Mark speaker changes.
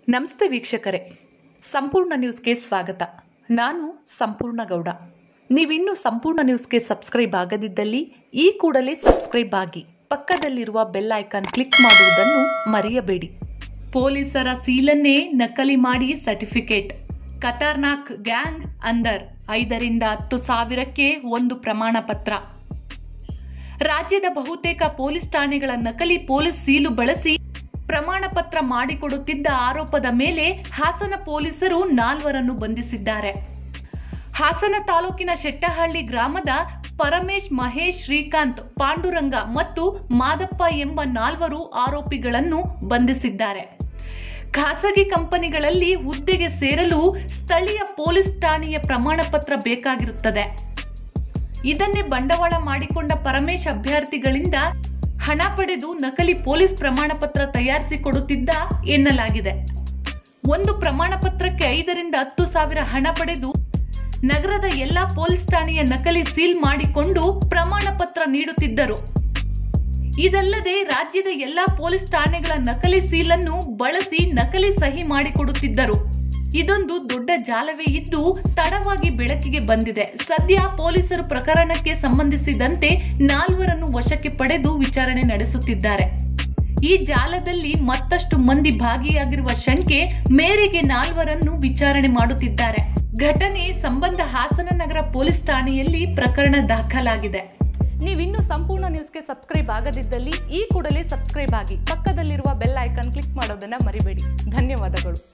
Speaker 1: ನಮಸ್ತೆ ವೀಕ್ಷಕರೇ ಸಂಪೂರ್ಣ ನ್ಯೂಸ್ಗೆ ಸ್ವಾಗತ ನಾನು ಸಂಪೂರ್ಣ ಗೌಡ ನೀವಿನ್ನೂ ಸಂಪೂರ್ಣ ನ್ಯೂಸ್ಗೆ ಸಬ್ಸ್ಕ್ರೈಬ್ ಆಗದಿದ್ದಲ್ಲಿ ಈ ಕೂಡಲೇ ಸಬ್ಸ್ಕ್ರೈಬ್ ಆಗಿ ಪಕ್ಕದಲ್ಲಿರುವ ಬೆಲ್ ಐಕಾನ್ ಕ್ಲಿಕ್ ಮಾಡುವುದನ್ನು ಮರೆಯಬೇಡಿ ಪೊಲೀಸರ ಸೀಲನ್ನೇ ನಕಲಿ ಮಾಡಿ ಸರ್ಟಿಫಿಕೇಟ್ ಖತರ್ನಾಕ್ ಗ್ಯಾಂಗ್ ಅಂದರ್ ಐದರಿಂದ ಹತ್ತು ಸಾವಿರಕ್ಕೆ ಒಂದು ಪ್ರಮಾಣ ಪತ್ರ ರಾಜ್ಯದ ಬಹುತೇಕ ಪೊಲೀಸ್ ಠಾಣೆಗಳ ನಕಲಿ ಪೊಲೀಸ್ ಸೀಲು ಬಳಸಿ ಪ್ರಮಾಣ ಪತ್ರ ಮಾಡಿಕೊಡುತ್ತಿದ್ದ ಆರೋಪದ ಮೇಲೆ ಹಾಸನ ಪೊಲೀಸರು ನಾಲ್ವರನ್ನು ಬಂಧಿಸಿದ್ದಾರೆ ಹಾಸನ ತಾಲೂಕಿನ ಶೆಟ್ಟಹಳ್ಳಿ ಗ್ರಾಮದ ಪರಮೇಶ್ ಮಹೇಶ್ ಶ್ರೀಕಾಂತ್ ಪಾಂಡುರಂಗ ಮತ್ತು ಮಾದಪ್ಪ ಎಂಬ ನಾಲ್ವರು ಆರೋಪಿಗಳನ್ನು ಬಂಧಿಸಿದ್ದಾರೆ ಖಾಸಗಿ ಕಂಪನಿಗಳಲ್ಲಿ ಹುದ್ದೆಗೆ ಸೇರಲು ಸ್ಥಳೀಯ ಪೊಲೀಸ್ ಠಾಣೆಯ ಪ್ರಮಾಣ ಪತ್ರ ಬೇಕಾಗಿರುತ್ತದೆ ಇದನ್ನೇ ಬಂಡವಾಳ ಮಾಡಿಕೊಂಡ ಪರಮೇಶ್ ಅಭ್ಯರ್ಥಿಗಳಿಂದ ಹಣ ಪಡೆದು ನಕಲಿ ಪೊಲೀಸ್ ಪ್ರಮಾಣ ಪತ್ರ ತಯಾರಿಸಿಕೊಡುತ್ತಿದ್ದ ಎನ್ನಲಾಗಿದೆ ಒಂದು ಪ್ರಮಾಣ ಪತ್ರಕ್ಕೆ ಐದರಿಂದ ಹತ್ತು ಸಾವಿರ ಹಣ ಪಡೆದು ನಗರದ ಎಲ್ಲಾ ಪೊಲೀಸ್ ಠಾಣೆಯ ನಕಲಿ ಸೀಲ್ ಮಾಡಿಕೊಂಡು ಪ್ರಮಾಣ ಪತ್ರ ನೀಡುತ್ತಿದ್ದರು ಇದಲ್ಲದೆ ರಾಜ್ಯದ ಎಲ್ಲಾ ಪೊಲೀಸ್ ಠಾಣೆಗಳ ನಕಲಿ ಸೀಲನ್ನು ಬಳಸಿ ನಕಲಿ ಸಹಿ ಮಾಡಿಕೊಡುತ್ತಿದ್ದರು ಇದೊಂದು ದೊಡ್ಡ ಜಾಲವೇ ಇದ್ದು ತಡವಾಗಿ ಬೆಳಕಿಗೆ ಬಂದಿದೆ ಸದ್ಯ ಪೊಲೀಸರು ಪ್ರಕರಣಕ್ಕೆ ಸಂಬಂಧಿಸಿದಂತೆ ನಾಲ್ವರನ್ನು ವಶಕ್ಕೆ ಪಡೆದು ವಿಚಾರಣೆ ನಡೆಸುತ್ತಿದ್ದಾರೆ ಈ ಜಾಲದಲ್ಲಿ ಮತ್ತಷ್ಟು ಮಂದಿ ಭಾಗಿಯಾಗಿರುವ ಶಂಕೆ ಮೇರೆಗೆ ನಾಲ್ವರನ್ನು ವಿಚಾರಣೆ ಮಾಡುತ್ತಿದ್ದಾರೆ ಘಟನೆ ಸಂಬಂಧ ಹಾಸನ ನಗರ ಪೊಲೀಸ್ ಠಾಣೆಯಲ್ಲಿ ಪ್ರಕರಣ ದಾಖಲಾಗಿದೆ
Speaker 2: ನೀವಿನ್ನೂ ಸಂಪೂರ್ಣ ನ್ಯೂಸ್ಗೆ ಸಬ್ಸ್ಕ್ರೈಬ್ ಆಗದಿದ್ದಲ್ಲಿ ಈ ಕೂಡಲೇ ಸಬ್ಸ್ಕ್ರೈಬ್ ಆಗಿ ಪಕ್ಕದಲ್ಲಿರುವ ಬೆಲ್ ಐಕಾನ್ ಕ್ಲಿಕ್ ಮಾಡೋದನ್ನ ಮರಿಬೇಡಿ ಧನ್ಯವಾದಗಳು